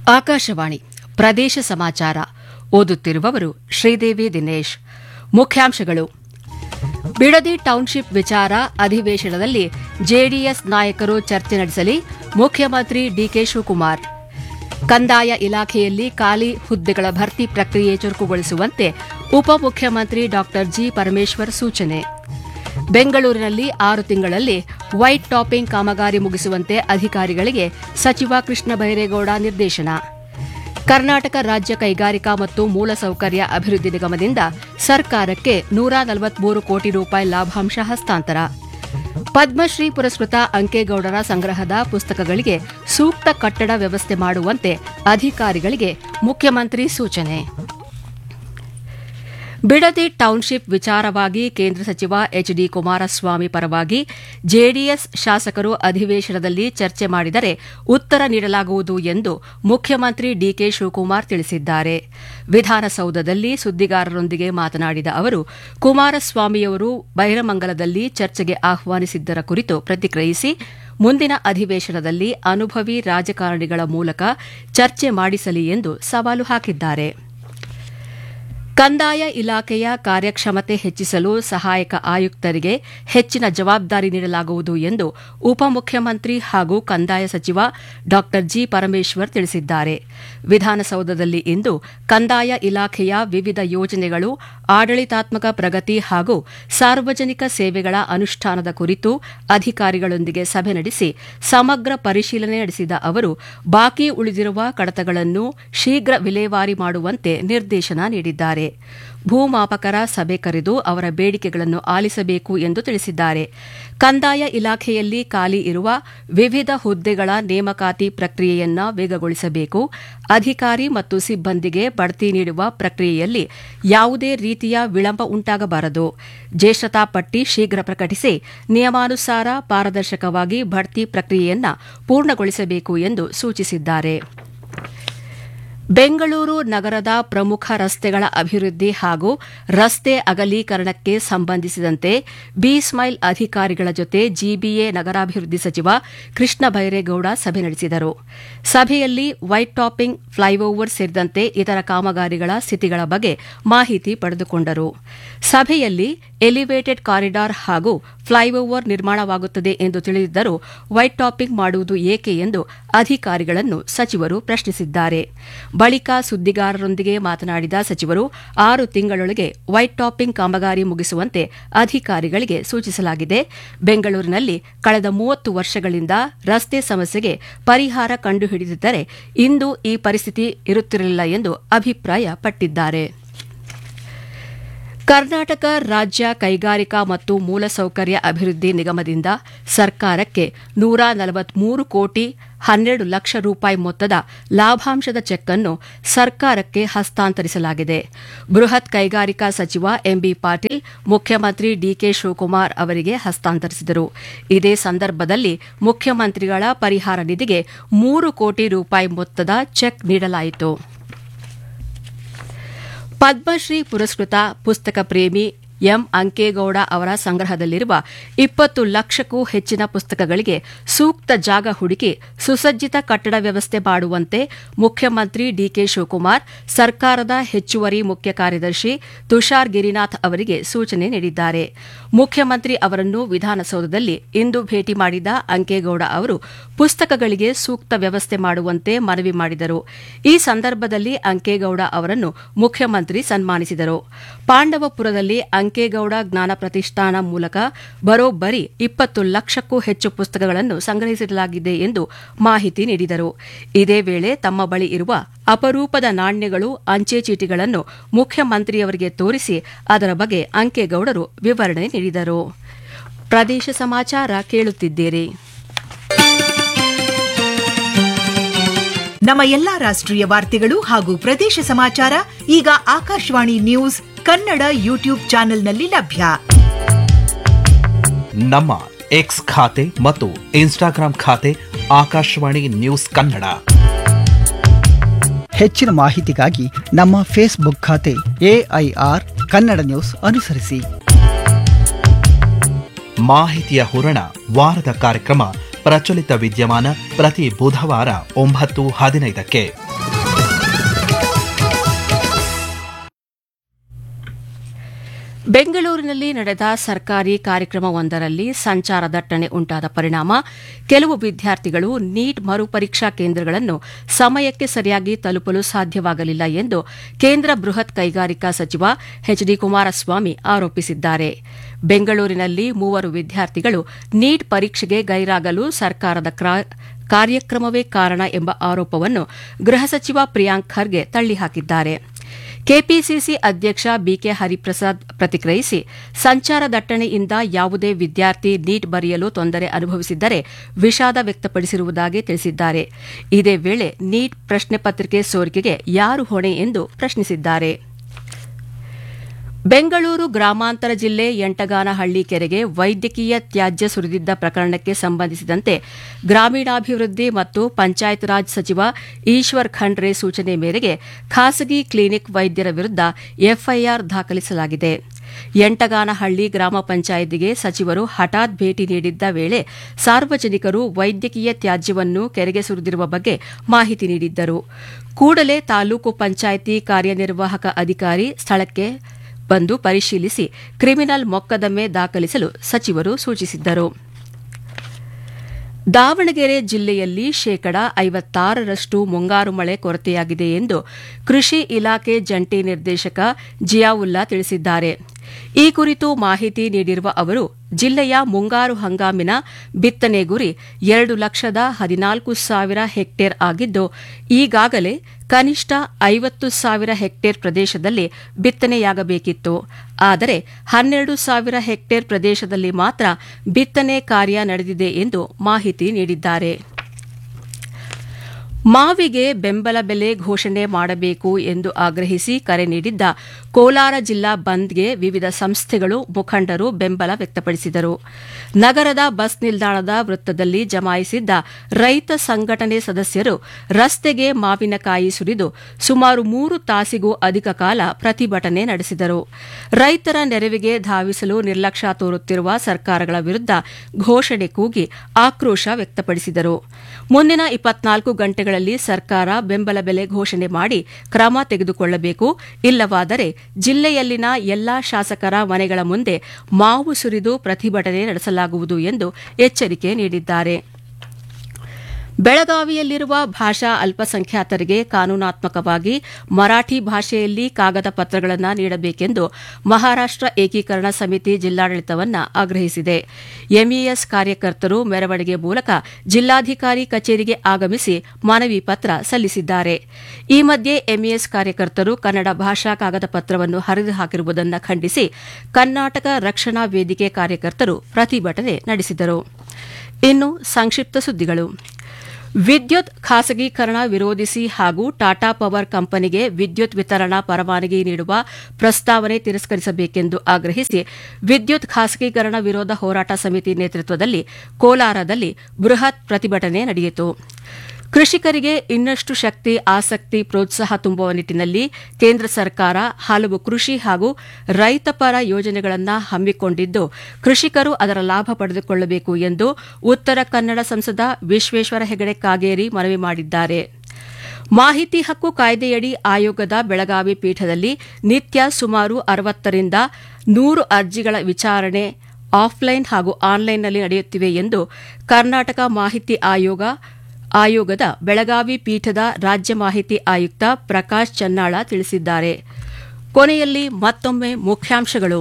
ಆಕಾಶವಾಣಿ ಪ್ರದೇಶ ಸಮಾಚಾರ ಓದುತ್ತಿರುವವರು ಶ್ರೀದೇವಿ ದಿನೇಶ್ ಮುಖ್ಯಾಂಶಗಳು ಬಿಡದಿ ಟೌನ್ಶಿಪ್ ವಿಚಾರ ಅಧಿವೇಶನದಲ್ಲಿ ಜೆಡಿಎಸ್ ನಾಯಕರು ಚರ್ಚೆ ನಡೆಸಲಿ ಮುಖ್ಯಮಂತ್ರಿ ಡಿಕೆ ಶಿವಕುಮಾರ್ ಕಂದಾಯ ಇಲಾಖೆಯಲ್ಲಿ ಖಾಲಿ ಹುದ್ದೆಗಳ ಭರ್ತಿ ಪ್ರಕ್ರಿಯೆ ಚುರುಕುಗೊಳಿಸುವಂತೆ ಉಪಮುಖ್ಯಮಂತ್ರಿ ಡಾ ಜಿ ಪರಮೇಶ್ವರ್ ಸೂಚನೆ ಬೆಂಗಳೂರಿನಲ್ಲಿ ಆರು ತಿಂಗಳಲ್ಲಿ ವೈಟ್ ಟಾಪಿಂಗ್ ಕಾಮಗಾರಿ ಮುಗಿಸುವಂತೆ ಅಧಿಕಾರಿಗಳಿಗೆ ಸಚಿವ ಕೃಷ್ಣ ಬೈರೇಗೌಡ ನಿರ್ದೇಶನ ಕರ್ನಾಟಕ ರಾಜ್ಯ ಕೈಗಾರಿಕಾ ಮತ್ತು ಮೂಲಸೌಕರ್ಯ ಅಭಿವೃದ್ಧಿ ನಿಗಮದಿಂದ ಸರ್ಕಾರಕ್ಕೆ ನೂರ ನಲವತ್ಮೂರು ಕೋಟಿ ರೂಪಾಯಿ ಲಾಭಾಂಶ ಹಸ್ತಾಂತರ ಪದ್ಮಶ್ರೀ ಪುರಸ್ಕೃತ ಅಂಕೇಗೌಡರ ಸಂಗ್ರಹದ ಪುಸ್ತಕಗಳಿಗೆ ಸೂಕ್ತ ಕಟ್ಟಡ ವ್ಯವಸ್ಥೆ ಮಾಡುವಂತೆ ಅಧಿಕಾರಿಗಳಿಗೆ ಮುಖ್ಯಮಂತ್ರಿ ಸೂಚನೆ ಬಿಡದಿ ಟೌನ್ಶಿಪ್ ವಿಚಾರವಾಗಿ ಕೇಂದ್ರ ಸಚಿವ ಎಚ್ ಡಿ ಕುಮಾರಸ್ವಾಮಿ ಪರವಾಗಿ ಜೆಡಿಎಸ್ ಶಾಸಕರು ಅಧಿವೇಶನದಲ್ಲಿ ಚರ್ಚೆ ಮಾಡಿದರೆ ಉತ್ತರ ನೀಡಲಾಗುವುದು ಎಂದು ಮುಖ್ಯಮಂತ್ರಿ ಡಿಕೆ ಶಿವಕುಮಾರ್ ತಿಳಿಸಿದ್ದಾರೆ ವಿಧಾನಸೌಧದಲ್ಲಿ ಸುದ್ದಿಗಾರರೊಂದಿಗೆ ಮಾತನಾಡಿದ ಅವರು ಕುಮಾರಸ್ವಾಮಿಯವರು ಬೈರಮಂಗಲದಲ್ಲಿ ಚರ್ಚೆಗೆ ಆಹ್ವಾನಿಸಿದ್ದರ ಕುರಿತು ಪ್ರತಿಕ್ರಿಯಿಸಿ ಮುಂದಿನ ಅಧಿವೇಶನದಲ್ಲಿ ಅನುಭವಿ ರಾಜಕಾರಣಿಗಳ ಮೂಲಕ ಚರ್ಚೆ ಮಾಡಿಸಲಿ ಎಂದು ಸವಾಲು ಹಾಕಿದ್ದಾರೆ ಕಂದಾಯ ಇಲಾಖೆಯ ಕಾರ್ಯಕ್ಷಮತೆ ಹೆಚ್ಚಿಸಲು ಸಹಾಯಕ ಆಯುಕ್ತರಿಗೆ ಹೆಚ್ಚಿನ ಜವಾಬ್ದಾರಿ ನೀಡಲಾಗುವುದು ಎಂದು ಉಪಮುಖ್ಯಮಂತ್ರಿ ಹಾಗೂ ಕಂದಾಯ ಸಚಿವ ಡಾ ಜಿ ಪರಮೇಶ್ವರ್ ತಿಳಿಸಿದ್ದಾರೆ ವಿಧಾನಸೌಧದಲ್ಲಿ ಇಂದು ಕಂದಾಯ ಇಲಾಖೆಯ ವಿವಿಧ ಯೋಜನೆಗಳು ಆಡಳಿತಾತ್ಮಕ ಪ್ರಗತಿ ಹಾಗೂ ಸಾರ್ವಜನಿಕ ಸೇವೆಗಳ ಅನುಷ್ಠಾನದ ಕುರಿತು ಅಧಿಕಾರಿಗಳೊಂದಿಗೆ ಸಭೆ ನಡೆಸಿ ಸಮಗ್ರ ಪರಿಶೀಲನೆ ನಡೆಸಿದ ಅವರು ಬಾಕಿ ಉಳಿದಿರುವ ಕಡತಗಳನ್ನು ಶೀಘ್ರ ವಿಲೇವಾರಿ ಮಾಡುವಂತೆ ನಿರ್ದೇಶನ ನೀಡಿದ್ದಾರೆ ಭೂಮಾಪಕರ ಸಭೆ ಕರೆದು ಅವರ ಬೇಡಿಕೆಗಳನ್ನು ಆಲಿಸಬೇಕು ಎಂದು ತಿಳಿಸಿದ್ದಾರೆ ಕಂದಾಯ ಇಲಾಖೆಯಲ್ಲಿ ಖಾಲಿ ಇರುವ ವಿವಿಧ ಹುದ್ದೆಗಳ ನೇಮಕಾತಿ ಪ್ರಕ್ರಿಯೆಯನ್ನು ವೇಗಗೊಳಿಸಬೇಕು ಅಧಿಕಾರಿ ಮತ್ತು ಸಿಬ್ಬಂದಿಗೆ ಬಡ್ತಿ ನೀಡುವ ಪ್ರಕ್ರಿಯೆಯಲ್ಲಿ ಯಾವುದೇ ರೀತಿಯ ವಿಳಂಬ ಉಂಟಾಗಬಾರದು ಜ್ಯೇಷ್ಠತಾ ಪಟ್ಟಿ ಶೀಘ್ರ ಪ್ರಕಟಿಸಿ ನಿಯಮಾನುಸಾರ ಪಾರದರ್ಶಕವಾಗಿ ಬಡ್ತಿ ಪ್ರಕ್ರಿಯೆಯನ್ನು ಪೂರ್ಣಗೊಳಿಸಬೇಕು ಎಂದು ಸೂಚಿಸಿದ್ದಾರೆ ಬೆಂಗಳೂರು ನಗರದ ಪ್ರಮುಖ ರಸ್ತೆಗಳ ಅಭಿವೃದ್ಧಿ ಹಾಗೂ ರಸ್ತೆ ಅಗಲೀಕರಣಕ್ಕೆ ಸಂಬಂಧಿಸಿದಂತೆ ಬಿ ಸ್ಮೈಲ್ ಅಧಿಕಾರಿಗಳ ಜೊತೆ ಜಿಬಿಎ ನಗರಾಭಿವೃದ್ಧಿ ಸಚಿವ ಕೃಷ್ಣ ಬೈರೇಗೌಡ ಸಭೆ ನಡೆಸಿದರು ಸಭೆಯಲ್ಲಿ ವೈಟ್ ಟಾಪಿಂಗ್ ಫ್ಲೈಓವರ್ ಸೇರಿದಂತೆ ಇತರ ಕಾಮಗಾರಿಗಳ ಸ್ಥಿತಿಗಳ ಬಗ್ಗೆ ಮಾಹಿತಿ ಪಡೆದುಕೊಂಡರು ಸಭೆಯಲ್ಲಿ ಎಲಿವೇಟೆಡ್ ಕಾರಿಡಾರ್ ಹಾಗೂ ಫ್ಲೈಓವರ್ ನಿರ್ಮಾಣವಾಗುತ್ತದೆ ಎಂದು ತಿಳಿದಿದ್ದರೂ ವೈಟ್ ಟಾಪಿಂಗ್ ಮಾಡುವುದು ಏಕೆ ಎಂದು ಅಧಿಕಾರಿಗಳನ್ನು ಸಚಿವರು ಪ್ರಶ್ನಿಸಿದ್ದಾರೆ ಬಳಿಕ ಸುದ್ದಿಗಾರರೊಂದಿಗೆ ಮಾತನಾಡಿದ ಸಚಿವರು ಆರು ತಿಂಗಳೊಳಗೆ ವೈಟ್ ಟಾಪಿಂಗ್ ಕಾಮಗಾರಿ ಮುಗಿಸುವಂತೆ ಅಧಿಕಾರಿಗಳಿಗೆ ಸೂಚಿಸಲಾಗಿದೆ ಬೆಂಗಳೂರಿನಲ್ಲಿ ಕಳೆದ ಮೂವತ್ತು ವರ್ಷಗಳಿಂದ ರಸ್ತೆ ಸಮಸ್ಯೆಗೆ ಪರಿಹಾರ ಕಂಡುಹಿಡಿದಿದ್ದರೆ ಇಂದು ಈ ಪರಿಸ್ಥಿತಿ ಇರುತ್ತಿರಲಿಲ್ಲ ಎಂದು ಅಭಿಪ್ರಾಯಪಟ್ಟಿದ್ದಾರೆ ಕರ್ನಾಟಕ ರಾಜ್ಯ ಕೈಗಾರಿಕಾ ಮತ್ತು ಮೂಲಸೌಕರ್ಯ ಅಭಿವೃದ್ಧಿ ನಿಗಮದಿಂದ ಸರ್ಕಾರಕ್ಕೆ ನೂರ ನಲವತ್ಮೂರು ಕೋಟಿ ಹನ್ನೆರಡು ಲಕ್ಷ ರೂಪಾಯಿ ಮೊತ್ತದ ಲಾಭಾಂಶದ ಚೆಕ್ ಅನ್ನು ಸರ್ಕಾರಕ್ಕೆ ಹಸ್ತಾಂತರಿಸಲಾಗಿದೆ ಬೃಹತ್ ಕೈಗಾರಿಕಾ ಸಚಿವ ಎಂಬಿ ಪಾಟೀಲ್ ಮುಖ್ಯಮಂತ್ರಿ ಡಿಕೆ ಶಿವಕುಮಾರ್ ಅವರಿಗೆ ಹಸ್ತಾಂತರಿಸಿದರು ಇದೇ ಸಂದರ್ಭದಲ್ಲಿ ಮುಖ್ಯಮಂತ್ರಿಗಳ ಪರಿಹಾರ ನಿಧಿಗೆ ಮೂರು ಕೋಟಿ ರೂಪಾಯಿ ಮೊತ್ತದ ಚೆಕ್ ನೀಡಲಾಯಿತು ಪದ್ಮಶ್ರೀ ಪುರಸ್ಕೃತ ಪುಸ್ತಕ ಪ್ರೇಮಿ ಎಂ ಅಂಕೇಗೌಡ ಅವರ ಸಂಗ್ರಹದಲ್ಲಿರುವ ಇಪ್ಪತ್ತು ಲಕ್ಷಕ್ಕೂ ಹೆಚ್ಚಿನ ಪುಸ್ತಕಗಳಿಗೆ ಸೂಕ್ತ ಜಾಗ ಹುಡುಕಿ ಸುಸಜ್ಜಿತ ಕಟ್ಟಡ ವ್ಯವಸ್ಥೆ ಮಾಡುವಂತೆ ಮುಖ್ಯಮಂತ್ರಿ ಡಿಕೆ ಶಿವಕುಮಾರ್ ಸರ್ಕಾರದ ಹೆಚ್ಚುವರಿ ಮುಖ್ಯ ಕಾರ್ಯದರ್ಶಿ ತುಷಾರ್ ಗಿರಿನಾಥ್ ಅವರಿಗೆ ಸೂಚನೆ ನೀಡಿದ್ದಾರೆ ಮುಖ್ಯಮಂತ್ರಿ ಅವರನ್ನು ವಿಧಾನಸೌಧದಲ್ಲಿ ಇಂದು ಭೇಟಿ ಮಾಡಿದ ಅಂಕೇಗೌಡ ಅವರು ಪುಸ್ತಕಗಳಿಗೆ ಸೂಕ್ತ ವ್ಯವಸ್ಥೆ ಮಾಡುವಂತೆ ಮನವಿ ಮಾಡಿದರು ಈ ಸಂದರ್ಭದಲ್ಲಿ ಅಂಕೇಗೌಡ ಅವರನ್ನು ಮುಖ್ಯಮಂತ್ರಿ ಸನ್ಮಾನಿಸಿದರು ಪಾಂಡವಪುರದಲ್ಲಿ ಅಂಕೇಗೌಡ ಜ್ಞಾನ ಪ್ರತಿಷ್ಠಾನ ಮೂಲಕ ಬರೋಬ್ಬರಿ ಇಪ್ಪತ್ತು ಲಕ್ಷಕ್ಕೂ ಹೆಚ್ಚು ಪುಸ್ತಕಗಳನ್ನು ಸಂಗ್ರಹಿಸಲಾಗಿದೆ ಎಂದು ಮಾಹಿತಿ ನೀಡಿದರು ಇದೇ ವೇಳೆ ತಮ್ಮ ಬಳಿ ಇರುವ ಅಪರೂಪದ ನಾಣ್ಯಗಳು ಅಂಚೆ ಚೀಟಿಗಳನ್ನು ಮುಖ್ಯಮಂತ್ರಿಯವರಿಗೆ ತೋರಿಸಿ ಅದರ ಬಗ್ಗೆ ಅಂಕೇಗೌಡರು ವಿವರಣೆ ನೀಡಿದರು ಪ್ರದೇಶ ಸಮಾಚಾರ ಕೇಳುತ್ತಿದ್ದೀರಿ ನಮ್ಮ ಎಲ್ಲಾ ರಾಷ್ಟ್ರೀಯ ವಾರ್ತೆಗಳು ಹಾಗೂ ಪ್ರದೇಶ ಸಮಾಚಾರ ಈಗ ಆಕಾಶವಾಣಿ ನ್ಯೂಸ್ ಕನ್ನಡ ಯೂಟ್ಯೂಬ್ ಚಾನೆಲ್ನಲ್ಲಿ ಲಭ್ಯ ನಮ್ಮ ಎಕ್ಸ್ ಖಾತೆ ಮತ್ತು ಇನ್ಸ್ಟಾಗ್ರಾಂ ಖಾತೆ ಆಕಾಶವಾಣಿ ನ್ಯೂಸ್ ಕನ್ನಡ ಹೆಚ್ಚಿನ ಮಾಹಿತಿಗಾಗಿ ನಮ್ಮ ಫೇಸ್ಬುಕ್ ಖಾತೆ ಎಐಆರ್ ಕನ್ನಡ ನ್ಯೂಸ್ ಅನುಸರಿಸಿ ಮಾಹಿತಿಯ ಹೂರಣ ವಾರದ ಕಾರ್ಯಕ್ರಮ ಪ್ರಚಲಿತ ವಿದ್ಯಮಾನ ಪ್ರತಿ ಬುಧವಾರ ಒಂಬತ್ತು ಹದಿನೈದಕ್ಕೆ ಬೆಂಗಳೂರಿನಲ್ಲಿ ನಡೆದ ಸರ್ಕಾರಿ ಕಾರ್ಯಕ್ರಮವೊಂದರಲ್ಲಿ ಸಂಚಾರ ದಟ್ಟಣೆ ಉಂಟಾದ ಪರಿಣಾಮ ಕೆಲವು ವಿದ್ಯಾರ್ಥಿಗಳು ನೀಟ್ ಮರುಪರೀಕ್ಷಾ ಕೇಂದ್ರಗಳನ್ನು ಸಮಯಕ್ಕೆ ಸರಿಯಾಗಿ ತಲುಪಲು ಸಾಧ್ಯವಾಗಲಿಲ್ಲ ಎಂದು ಕೇಂದ್ರ ಬೃಹತ್ ಕೈಗಾರಿಕಾ ಸಚಿವ ಎಚ್ ಡಿ ಕುಮಾರಸ್ವಾಮಿ ಆರೋಪಿಸಿದ್ದಾರೆ ಬೆಂಗಳೂರಿನಲ್ಲಿ ಮೂವರು ವಿದ್ಯಾರ್ಥಿಗಳು ನೀಟ್ ಪರೀಕ್ಷೆಗೆ ಗೈರಾಗಲು ಸರ್ಕಾರದ ಕಾರ್ಯಕ್ರಮವೇ ಕಾರಣ ಎಂಬ ಆರೋಪವನ್ನು ಗೃಹ ಸಚಿವ ಪ್ರಿಯಾಂಕ್ ಖರ್ಗೆ ತಳ್ಳಿಹಾಕಿದ್ದಾರೆ ಕೆಪಿಸಿಸಿ ಅಧ್ಯಕ್ಷ ಬಿಕೆ ಹರಿಪ್ರಸಾದ್ ಪ್ರತಿಕ್ರಿಯಿಸಿ ಸಂಚಾರ ದಟ್ಟಣೆಯಿಂದ ಯಾವುದೇ ವಿದ್ಯಾರ್ಥಿ ನೀಟ್ ಬರೆಯಲು ತೊಂದರೆ ಅನುಭವಿಸಿದ್ದರೆ ವಿಷಾದ ವ್ಯಕ್ತಪಡಿಸಿರುವುದಾಗಿ ತಿಳಿಸಿದ್ದಾರೆ ಇದೇ ವೇಳೆ ನೀಟ್ ಪ್ರಶ್ನೆ ಪತ್ರಿಕೆ ಸೋರಿಕೆಗೆ ಯಾರು ಹೊಣೆ ಎಂದು ಪ್ರಶ್ನಿಸಿದ್ದಾರೆ ಬೆಂಗಳೂರು ಗ್ರಾಮಾಂತರ ಜಿಲ್ಲೆ ಎಂಟಗಾನಹಳ್ಳಿ ಕೆರೆಗೆ ವೈದ್ಯಕೀಯ ತ್ಯಾಜ್ಯ ಸುರಿದಿದ್ದ ಪ್ರಕರಣಕ್ಕೆ ಸಂಬಂಧಿಸಿದಂತೆ ಗ್ರಾಮೀಣಾಭಿವೃದ್ಧಿ ಮತ್ತು ಪಂಚಾಯತ್ ರಾಜ್ ಸಚಿವ ಈಶ್ವರ್ ಖಂಡ್ರೆ ಸೂಚನೆ ಮೇರೆಗೆ ಖಾಸಗಿ ಕ್ಲಿನಿಕ್ ವೈದ್ಯರ ವಿರುದ್ದ ಎಫ್ಐಆರ್ ದಾಖಲಿಸಲಾಗಿದೆ ಎಂಟಗಾನಹಳ್ಳಿ ಗ್ರಾಮ ಪಂಚಾಯಿತಿಗೆ ಸಚಿವರು ಹಠಾತ್ ಭೇಟಿ ನೀಡಿದ್ದ ವೇಳೆ ಸಾರ್ವಜನಿಕರು ವೈದ್ಯಕೀಯ ತ್ಯಾಜ್ಯವನ್ನು ಕೆರೆಗೆ ಸುರಿದಿರುವ ಬಗ್ಗೆ ಮಾಹಿತಿ ನೀಡಿದ್ದರು ಕೂಡಲೇ ತಾಲೂಕು ಪಂಚಾಯಿತಿ ಕಾರ್ಯನಿರ್ವಾಹಕ ಅಧಿಕಾರಿ ಸ್ಥಳಕ್ಕೆ ಬಂದು ಪರಿಶೀಲಿಸಿ ಕ್ರಿಮಿನಲ್ ಮೊಕದ್ದಮೆ ದಾಖಲಿಸಲು ಸಚಿವರು ಸೂಚಿಸಿದ್ದರು ದಾವಣಗೆರೆ ಜಿಲ್ಲೆಯಲ್ಲಿ ಶೇಕಡ ಐವತ್ತಾರರಷ್ಟು ಮುಂಗಾರು ಮಳೆ ಕೊರತೆಯಾಗಿದೆ ಎಂದು ಕೃಷಿ ಇಲಾಖೆ ಜಂಟಿ ನಿರ್ದೇಶಕ ಜಿಯಾವುಲ್ಲಾ ತಿಳಿಸಿದ್ದಾರೆ ಈ ಕುರಿತು ಮಾಹಿತಿ ನೀಡಿರುವ ಅವರು ಜಿಲ್ಲೆಯ ಮುಂಗಾರು ಹಂಗಾಮಿನ ಬಿತ್ತನೆ ಗುರಿ ಎರಡು ಲಕ್ಷದ ಹದಿನಾಲ್ಕು ಸಾವಿರ ಹೆಕ್ಟೇರ್ ಆಗಿದ್ದು ಈಗಾಗಲೇ ಕನಿಷ್ಠ ಐವತ್ತು ಸಾವಿರ ಹೆಕ್ಟೇರ್ ಪ್ರದೇಶದಲ್ಲಿ ಬಿತ್ತನೆಯಾಗಬೇಕಿತ್ತು ಆದರೆ ಹನ್ನೆರಡು ಸಾವಿರ ಹೆಕ್ಟೇರ್ ಪ್ರದೇಶದಲ್ಲಿ ಮಾತ್ರ ಬಿತ್ತನೆ ಕಾರ್ಯ ನಡೆದಿದೆ ಎಂದು ಮಾಹಿತಿ ನೀಡಿದ್ದಾರೆ ಮಾವಿಗೆ ಬೆಂಬಲ ಬೆಲೆ ಘೋಷಣೆ ಮಾಡಬೇಕು ಎಂದು ಆಗ್ರಹಿಸಿ ಕರೆ ನೀಡಿದ್ದ ಕೋಲಾರ ಜಿಲ್ಲಾ ಬಂದ್ಗೆ ವಿವಿಧ ಸಂಸ್ಥೆಗಳು ಮುಖಂಡರು ಬೆಂಬಲ ವ್ಯಕ್ತಪಡಿಸಿದರು ನಗರದ ಬಸ್ ನಿಲ್ದಾಣದ ವೃತ್ತದಲ್ಲಿ ಜಮಾಯಿಸಿದ್ದ ರೈತ ಸಂಘಟನೆ ಸದಸ್ಯರು ರಸ್ತೆಗೆ ಮಾವಿನಕಾಯಿ ಸುರಿದು ಸುಮಾರು ಮೂರು ತಾಸಿಗೂ ಅಧಿಕ ಕಾಲ ಪ್ರತಿಭಟನೆ ನಡೆಸಿದರು ರೈತರ ನೆರವಿಗೆ ಧಾವಿಸಲು ನಿರ್ಲಕ್ಷ್ಯ ತೋರುತ್ತಿರುವ ಸರ್ಕಾರಗಳ ವಿರುದ್ದ ಘೋಷಣೆ ಕೂಗಿ ಆಕ್ರೋಶ ವ್ಯಕ್ತಪಡಿಸಿದರು ಮುಂದಿನ ಇಪ್ಪತ್ನಾಲ್ಕು ಗಂಟೆಗಳಲ್ಲಿ ಸರ್ಕಾರ ಬೆಂಬಲ ಬೆಲೆ ಘೋಷಣೆ ಮಾಡಿ ಕ್ರಮ ತೆಗೆದುಕೊಳ್ಳಬೇಕು ಇಲ್ಲವಾದರೆ ಜಿಲ್ಲೆಯಲ್ಲಿನ ಎಲ್ಲಾ ಶಾಸಕರ ಮನೆಗಳ ಮುಂದೆ ಮಾವು ಸುರಿದು ಪ್ರತಿಭಟನೆ ನಡೆಸಲಾಗುವುದು ಎಂದು ಎಚ್ಚರಿಕೆ ನೀಡಿದ್ದಾರೆ ಬೆಳಗಾವಿಯಲ್ಲಿರುವ ಭಾಷಾ ಅಲ್ಪಸಂಖ್ಯಾತರಿಗೆ ಕಾನೂನಾತ್ಮಕವಾಗಿ ಮರಾಠಿ ಭಾಷೆಯಲ್ಲಿ ಕಾಗದ ಪತ್ರಗಳನ್ನು ನೀಡಬೇಕೆಂದು ಮಹಾರಾಷ್ಟ ಏಕೀಕರಣ ಸಮಿತಿ ಜಿಲ್ಲಾಡಳಿತವನ್ನು ಆಗ್ರಹಿಸಿದೆ ಎಂಇಎಸ್ ಕಾರ್ಯಕರ್ತರು ಮೆರವಣಿಗೆ ಮೂಲಕ ಜಿಲ್ಲಾಧಿಕಾರಿ ಕಚೇರಿಗೆ ಆಗಮಿಸಿ ಮನವಿ ಪತ್ರ ಸಲ್ಲಿಸಿದ್ದಾರೆ ಈ ಮಧ್ಯೆ ಎಂಇಎಸ್ ಕಾರ್ಯಕರ್ತರು ಕನ್ನಡ ಭಾಷಾ ಕಾಗದ ಪತ್ರವನ್ನು ಹರಿದು ಹಾಕಿರುವುದನ್ನು ಖಂಡಿಸಿ ಕರ್ನಾಟಕ ರಕ್ಷಣಾ ವೇದಿಕೆ ಕಾರ್ಯಕರ್ತರು ಪ್ರತಿಭಟನೆ ನಡೆಸಿದರು ಇನ್ನು ಸಂಕ್ಷಿಪ್ತ ಸುದ್ದಿಗಳು ವಿದ್ಯುತ್ ಖಾಸಗೀಕರಣ ವಿರೋಧಿಸಿ ಹಾಗೂ ಟಾಟಾ ಪವರ್ ಕಂಪನಿಗೆ ವಿದ್ಯುತ್ ವಿತರಣಾ ಪರವಾನಗಿ ನೀಡುವ ಪ್ರಸ್ತಾವನೆ ತಿರಸ್ಕರಿಸಬೇಕೆಂದು ಆಗ್ರಹಿಸಿ ವಿದ್ಯುತ್ ಖಾಸಗೀಕರಣ ವಿರೋಧ ಹೋರಾಟ ಸಮಿತಿ ನೇತೃತ್ವದಲ್ಲಿ ಕೋಲಾರದಲ್ಲಿ ಬೃಹತ್ ಪ್ರತಿಭಟನೆ ನಡೆಯಿತು ಕೃಷಿಕರಿಗೆ ಇನ್ನಷ್ಟು ಶಕ್ತಿ ಆಸಕ್ತಿ ಪ್ರೋತ್ಸಾಹ ತುಂಬುವ ನಿಟ್ಟಿನಲ್ಲಿ ಕೇಂದ್ರ ಸರ್ಕಾರ ಹಲವು ಕೃಷಿ ಹಾಗೂ ರೈತಪರ ಯೋಜನೆಗಳನ್ನು ಹಮ್ಮಿಕೊಂಡಿದ್ದು ಕೃಷಿಕರು ಅದರ ಲಾಭ ಪಡೆದುಕೊಳ್ಳಬೇಕು ಎಂದು ಉತ್ತರ ಕನ್ನಡ ಸಂಸದ ವಿಶ್ವೇಶ್ವರ ಹೆಗಡೆ ಕಾಗೇರಿ ಮನವಿ ಮಾಡಿದ್ದಾರೆ ಮಾಹಿತಿ ಹಕ್ಕು ಕಾಯ್ದೆಯಡಿ ಆಯೋಗದ ಬೆಳಗಾವಿ ಪೀಠದಲ್ಲಿ ನಿತ್ಯ ಸುಮಾರು ಅರವತ್ತರಿಂದ ನೂರು ಅರ್ಜಿಗಳ ವಿಚಾರಣೆ ಆಫ್ಲೈನ್ ಹಾಗೂ ಆನ್ಲೈನ್ನಲ್ಲಿ ನಡೆಯುತ್ತಿವೆ ಎಂದು ಕರ್ನಾಟಕ ಮಾಹಿತಿ ಆಯೋಗ ಆಯೋಗದ ಬೆಳಗಾವಿ ಪೀಠದ ರಾಜ್ಯ ಮಾಹಿತಿ ಆಯುಕ್ತ ಪ್ರಕಾಶ್ ಚನ್ನಾಳ ತಿಳಿಸಿದ್ದಾರೆ ಕೊನೆಯಲ್ಲಿ ಮತ್ತೊಮ್ಮೆ ಮುಖ್ಯಾಂಶಗಳು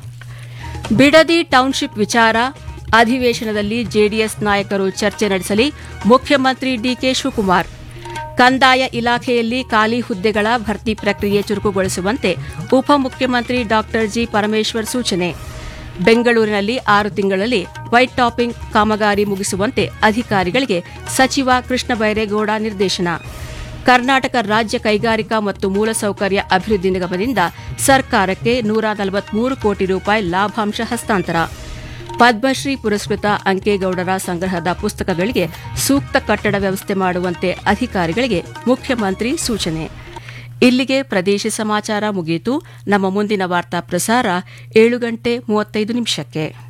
ಬಿಡದಿ ಟೌನ್ಶಿಪ್ ವಿಚಾರ ಅಧಿವೇಶನದಲ್ಲಿ ಜೆಡಿಎಸ್ ನಾಯಕರು ಚರ್ಚೆ ನಡೆಸಲಿ ಮುಖ್ಯಮಂತ್ರಿ ಡಿಕೆ ಶಿವಕುಮಾರ್ ಕಂದಾಯ ಇಲಾಖೆಯಲ್ಲಿ ಖಾಲಿ ಹುದ್ದೆಗಳ ಭರ್ತಿ ಪ್ರಕ್ರಿಯೆ ಚುರುಕುಗೊಳಿಸುವಂತೆ ಉಪಮುಖ್ಯಮಂತ್ರಿ ಡಾ ಜಿ ಪರಮೇಶ್ವರ್ ಸೂಚನೆ ಬೆಂಗಳೂರಿನಲ್ಲಿ ಆರು ತಿಂಗಳಲ್ಲಿ ವೈಟ್ ಟಾಪಿಂಗ್ ಕಾಮಗಾರಿ ಮುಗಿಸುವಂತೆ ಅಧಿಕಾರಿಗಳಿಗೆ ಸಚಿವ ಕೃಷ್ಣ ಬೈರೇಗೌಡ ನಿರ್ದೇಶನ ಕರ್ನಾಟಕ ರಾಜ್ಯ ಕೈಗಾರಿಕಾ ಮತ್ತು ಮೂಲಸೌಕರ್ಯ ಅಭಿವೃದ್ಧಿ ನಿಗಮದಿಂದ ಸರ್ಕಾರಕ್ಕೆ ನೂರ ನಲವತ್ಮೂರು ಕೋಟಿ ರೂಪಾಯಿ ಲಾಭಾಂಶ ಹಸ್ತಾಂತರ ಪದ್ಮಶ್ರೀ ಪುರಸ್ಕೃತ ಅಂಕೇಗೌಡರ ಸಂಗ್ರಹದ ಪುಸ್ತಕಗಳಿಗೆ ಸೂಕ್ತ ಕಟ್ಟಡ ವ್ಯವಸ್ಥೆ ಮಾಡುವಂತೆ ಅಧಿಕಾರಿಗಳಿಗೆ ಮುಖ್ಯಮಂತ್ರಿ ಸೂಚನೆ ಇಲ್ಲಿಗೆ ಪ್ರದೇಶ ಸಮಾಚಾರ ಮುಗಿಯಿತು ನಮ್ಮ ಮುಂದಿನ ವಾರ್ತಾ ಪ್ರಸಾರ ಏಳು ಗಂಟೆ ಮೂವತ್ತೈದು ನಿಮಿಷಕ್ಕೆ